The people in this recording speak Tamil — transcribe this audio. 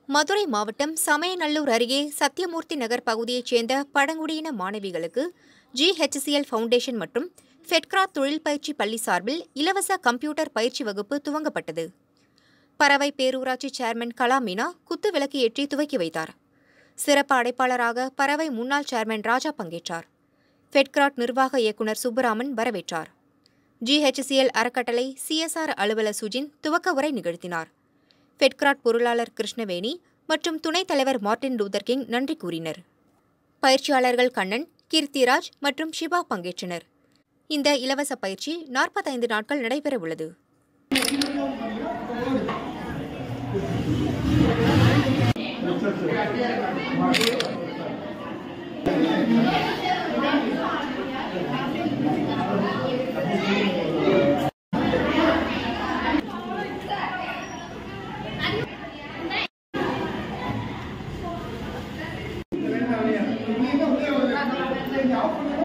மதுரை மாவட்டம் சமயநல்லூர் அருகே சத்தியமூர்த்தி நகர் பகுதியைச் சேர்ந்த பழங்குடியின மாணவிகளுக்கு ஜிஹெச்சிஎல் ஃபவுண்டேஷன் மற்றும் ஃபெட்க்ரா தொழில் பயிற்சி பள்ளி சார்பில் இலவச கம்ப்யூட்டர் பயிற்சி வகுப்பு துவங்கப்பட்டது பறவை பேரூராட்சி சேர்மன் கலா மீனா குத்து விளக்கு ஏற்றி துவக்கி வைத்தார் சிறப்பு அடைப்பாளராக பறவை முன்னாள் சேர்மன் ராஜா பங்கேற்றார் ஃபெட்கிராட் நிர்வாக இயக்குநர் சுப்பராமன் வரவேற்றார் ஜிஹெச்சிஎல் அறக்கட்டளை சிஎஸ்ஆர் அலுவலர் சுஜின் துவக்க உரை நிகழ்த்தினார் ஃபெட்கிராட் பொருளாளர் கிருஷ்ணவேணி மற்றும் துணைத் தலைவர் மார்ட்டின் லூதர் கிங் நன்றி கூறினர் பயிற்சியாளர்கள் கண்ணன் கீர்த்திராஜ் மற்றும் ஷிபா பங்கேற்றனர் இந்த இலவச பயிற்சி நாற்பத்தைந்து நாட்கள் நடைபெறவுள்ளது நீங்க உள்ளே வந்து நீங்க ஆஃப் பண்ணுங்க